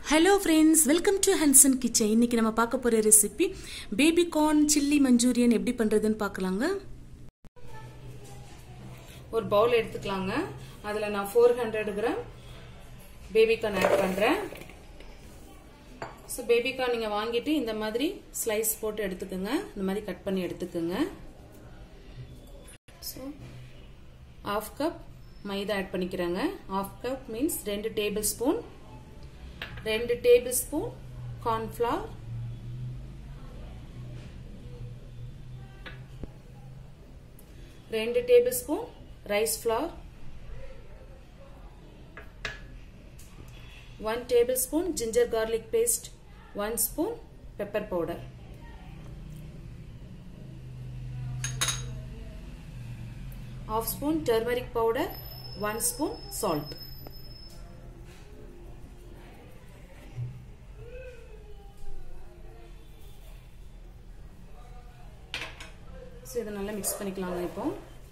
hello friends welcome to Hansan kitchen இன்னைக்கு நம்ம பார்க்க போகிற recipe baby corn chilli manchurian எப்படி பண்ணுறதுன்னு பார்க்கலாங்க ஒரு பவுல் எடுத்துக்கலாங்க அதில் நான் four hundred gram baby corn add பண்ணுறேன் ஸோ பேபிகார்ன் நீங்கள் வாங்கிட்டு இந்த மாதிரி ஸ்லைஸ் போட்டு எடுத்துக்கோங்க இந்த மாதிரி கட் பண்ணி எடுத்துக்கோங்க ஸோ ஆஃப் கப் மைதா ஆட் பண்ணிக்கிறாங்க ஆஃப் கப் மீன்ஸ் ரெண்டு டேபிள் ஸ்பூன் ரெண்டு டேபிள் ஸ்பூன் கார்ன்ஃப்ளவர் ரெண்டு tablespoon rice flour one tablespoon ginger garlic paste one spoon pepper powder half spoon turmeric powder 1 spoon salt so இதை நல்லா mix பண்ணிக்கலாங்க இப்போ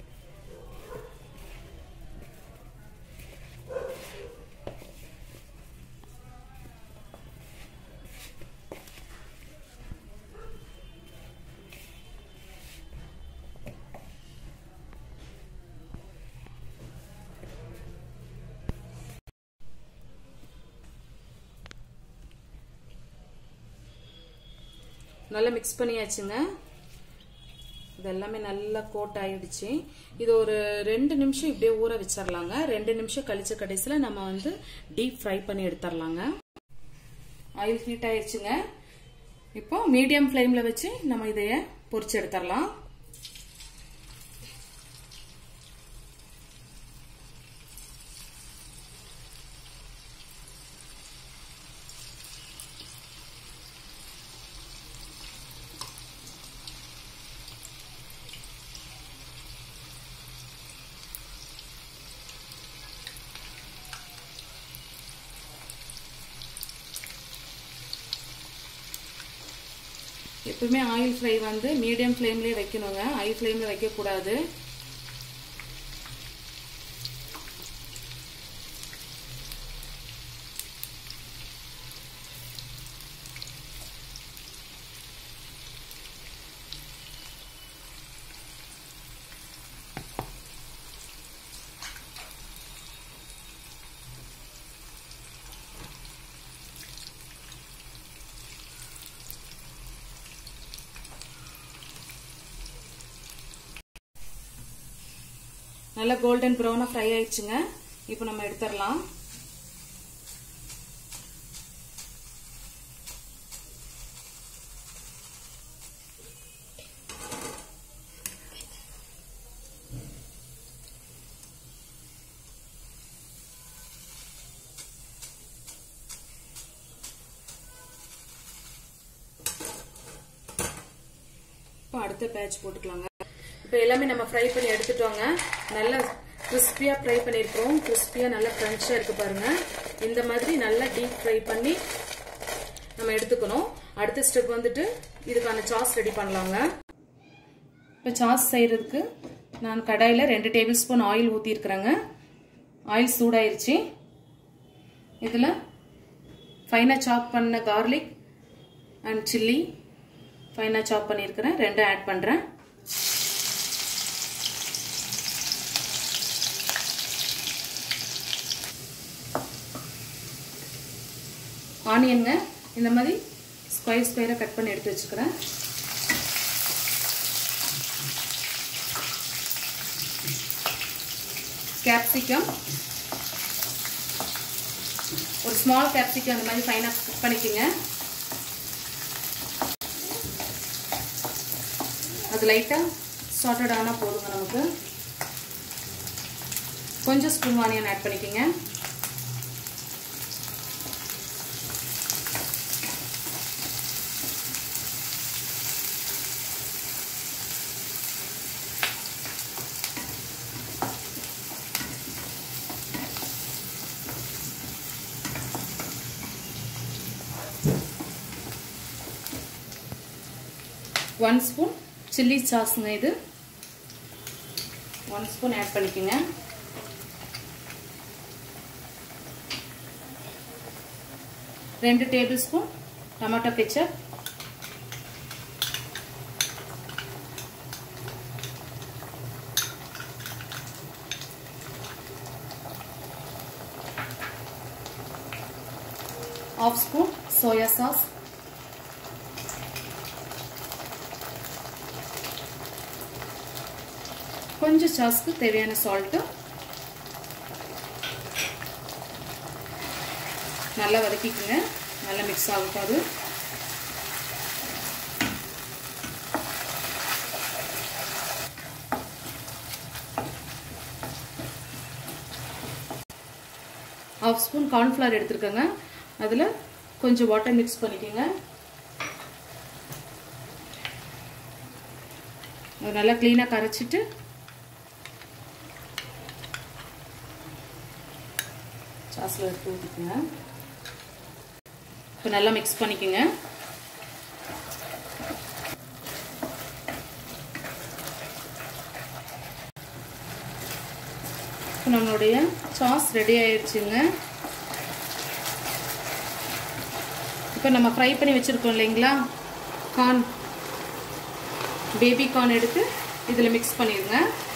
நல்லா mix பண்ணியாச்சுங்க இது எல்லாமே நல்லா கோட் ஆயிடுச்சு இது ஒரு ரெண்டு நிமிஷம் இப்படியே ஊற வச்சிடலாங்க ரெண்டு நிமிஷம் கழிச்ச கடைசியில் நம்ம வந்து டீப் ஃப்ரை பண்ணி எடுத்துடலாங்க ஆயில் ஹீட் ஆயிடுச்சுங்க இப்போ மீடியம் ஃப்ளேமில் வச்சு நம்ம இதைய பொரிச்சு எடுத்துடலாம் எப்பவுமே ஆயில் ஃப்ரை வந்து மீடியம் ஃப்ளேம்லேயே வைக்கணுங்க ஹை ஃப்ளேமில் வைக்கக்கூடாது நல்லா கோல்டன் ப்ரௌனாக ஃப்ரை ஆயிடுச்சுங்க இப்போ நம்ம எடுத்துடலாம் இப்போ அடுத்த பேட்ச் போட்டுக்கலாங்க இப்போ எல்லாமே நம்ம ஃப்ரை பண்ணி எடுத்துட்டோங்க நல்லா கிறிஸ்பியாக ஃப்ரை பண்ணியிருக்கோம் கிறிஸ்பியாக நல்லா க்ரன்ச்சாக இருக்கு பாருங்க இந்த மாதிரி நல்லா டீப் ஃப்ரை பண்ணி நம்ம எடுத்துக்கணும் அடுத்த ஸ்டெப் வந்துட்டு இதுக்கான சாஸ் ரெடி பண்ணலாங்க இப்போ சாஸ் செய்கிறதுக்கு நான் கடாயில் ரெண்டு டேபிள் ஸ்பூன் ஆயில் ஊற்றிருக்கிறேங்க ஆயில் சூடாயிருச்சு இதில் ஃபைனாக சாப் பண்ண கார்லிக் அண்ட் சில்லி ஃபைனாக சாப் பண்ணியிருக்கிறேன் ரெண்டும் ஆட் பண்ணுறேன் ஆனியனுங்க இந்த மாதிரி ஸ்கொயர் ஸ்கொயராக கட் பண்ணி எடுத்து வச்சுக்கிறேன் கேப்சிகம் ஒரு ஸ்மால் கேப்சிகம் அந்த மாதிரி ஃபைனாக கட் பண்ணிக்கோங்க அது லைட்டாக சார்ட்டட் ஆனால் போதுங்க நமக்கு கொஞ்சம் ஸ்ப்ரிங் ஆனியன் ஆட் பண்ணிக்கோங்க ஒன் ஸ்பூன் சில்லி சாஸுங்க இது ஒன் ஸ்பூன் ஆட் பண்ணிக்கோங்க ரெண்டு tablespoon tomato ketchup half spoon soya sauce கொஞ்சம் சாஸ்க்கு தேவையான சால்ட்டு நல்லா வதக்கிக்குங்க நல்லா மிக்ஸ் ஆகும் அது ஹாஃப் ஸ்பூன் கார்ன்ஃப்ளவர் எடுத்துருக்கேங்க அதில் கொஞ்சம் வாட்டர் மிக்ஸ் பண்ணிக்கோங்க நல்லா க்ளீனாக கரைச்சிட்டு சாஸில் எடுத்து ஊற்றிக்கோங்க இப்போ நல்லா மிக்ஸ் பண்ணிக்கோங்க இப்போ நம்மளுடைய சாஸ் ரெடி ஆயிடுச்சுங்க இப்போ நம்ம ஃப்ரை பண்ணி வச்சுருக்கோம் இல்லைங்களா கார்ன் பேபி கார்ன் எடுத்து இதில் மிக்ஸ் பண்ணிடுங்க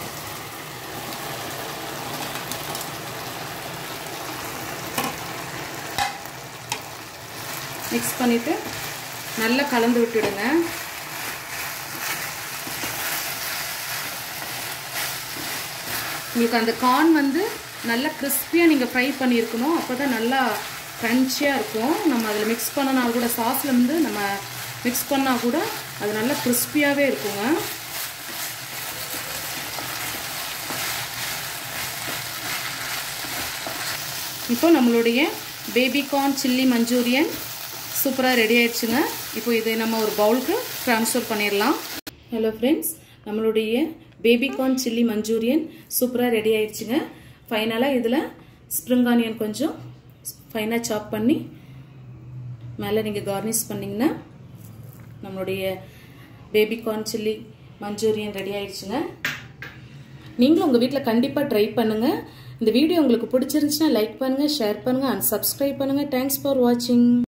மிக்ஸ் பண்ணிவிட்டு நல்லா கலந்து விட்டுடுங்க உங்களுக்கு அந்த கார்ன் வந்து நல்லா கிறிஸ்பியாக நீங்கள் ஃப்ரை பண்ணியிருக்கணும் அப்போ தான் நல்லா க்ரன்ச்சியாக இருக்கும் நம்ம அதில் மிக்ஸ் பண்ணனா கூட சாஸில் வந்து நம்ம மிக்ஸ் பண்ணால் கூட அது நல்லா கிறிஸ்பியாகவே இருக்குங்க இப்போ நம்மளுடைய பேபி கார்ன் சில்லி மஞ்சூரியன் சூப்பராக ரெடி ஆயிடுச்சுங்க இப்போ இதை நம்ம ஒரு பவுலுக்கு ட்ரான்ஸ்ஃபர் பண்ணிடலாம் ஹலோ ஃப்ரெண்ட்ஸ் நம்மளுடைய பேபி கார்ன் சில்லி மஞ்சூரியன் சூப்பராக ரெடி ஆயிடுச்சுங்க ஃபைனலாக இதில் ஸ்ப்ரிங் ஆனியன் கொஞ்சம் ஃபைனாக சாப் பண்ணி மேலே நீங்கள் கார்னிஷ் பண்ணிங்கன்னா நம்மளுடைய baby corn chilli manchurian ready ஆயிடுச்சுங்க நீங்களும் உங்கள் வீட்டில் கண்டிப்பாக ட்ரை பண்ணுங்கள் இந்த வீடியோ உங்களுக்கு பிடிச்சிருந்துச்சுன்னா லைக் பண்ணுங்கள் ஷேர் பண்ணுங்கள் அண்ட் சப்ஸ்கிரைப் பண்ணுங்கள் தேங்க்ஸ் ஃபார் வாட்சிங்